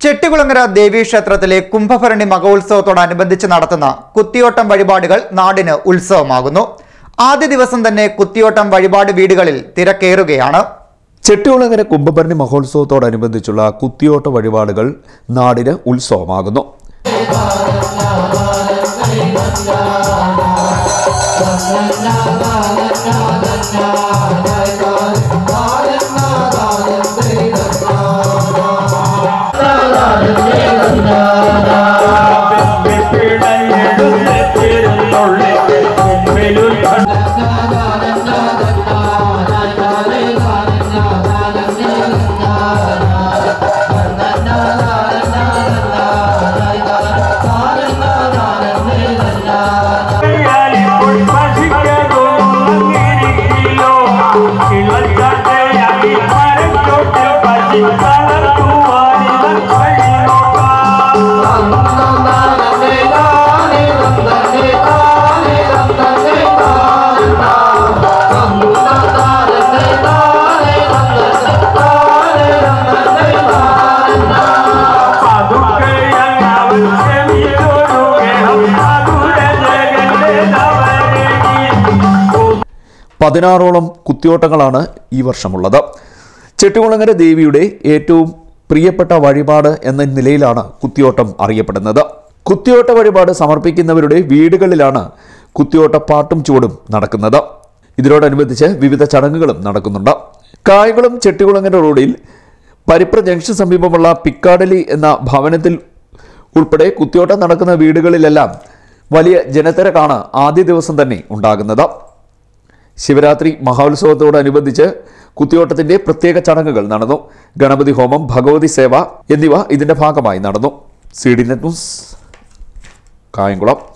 ചെട്ടികുളങ്ങര ദേവീക്ഷേത്രത്തിലെ കുംഭഭരണി മഹോത്സവത്തോടനുബന്ധിച്ച് നടത്തുന്ന കുത്തിയോട്ടം വഴിപാടുകൾ നാടിന് ഉത്സവമാകുന്നു ആദ്യ ദിവസം തന്നെ കുത്തിയോട്ടം വഴിപാട് വീടുകളിൽ തിരക്കേറുകയാണ് ചെട്ടികുളങ്ങര കുംഭഭരണി മഹോത്സവത്തോടനുബന്ധിച്ചുള്ള കുത്തിയോട്ട വഴിപാടുകൾ നാടിന് ഉത്സവമാകുന്നു പതിനാറോളം കുത്തിയോട്ടങ്ങളാണ് ഈ വർഷമുള്ളത് ചെട്ടികുളങ്ങര ദേവിയുടെ ഏറ്റവും പ്രിയപ്പെട്ട വഴിപാട് എന്ന നിലയിലാണ് കുത്തിയോട്ടം അറിയപ്പെടുന്നത് കുത്തിയോട്ട വഴിപാട് സമർപ്പിക്കുന്നവരുടെ വീടുകളിലാണ് കുത്തിയോട്ട പാട്ടും ചൂടും നടക്കുന്നത് ഇതിനോടനുബന്ധിച്ച് വിവിധ ചടങ്ങുകളും നടക്കുന്നുണ്ട് കായകുളം ചെട്ടികുളങ്ങര റോഡിൽ പരിപ്ര ജംഗ്ഷൻ സമീപമുള്ള പിക്കാടലി എന്ന ഭവനത്തിൽ ഉൾപ്പെടെ കുത്തിയോട്ടം നടക്കുന്ന വീടുകളിലെല്ലാം വലിയ ജനത്തിരക്കാണ് ആദ്യ ദിവസം തന്നെ ഉണ്ടാകുന്നത് ശിവരാത്രി മഹോത്സവത്തോടനുബന്ധിച്ച് കുത്തിയോട്ടത്തിന്റെ പ്രത്യേക ചടങ്ങുകൾ നടന്നു ഗണപതി ഹോമം ഭഗവതി സേവ എന്നിവ ഇതിന്റെ ഭാഗമായി നടന്നു C D net news Kayamkulam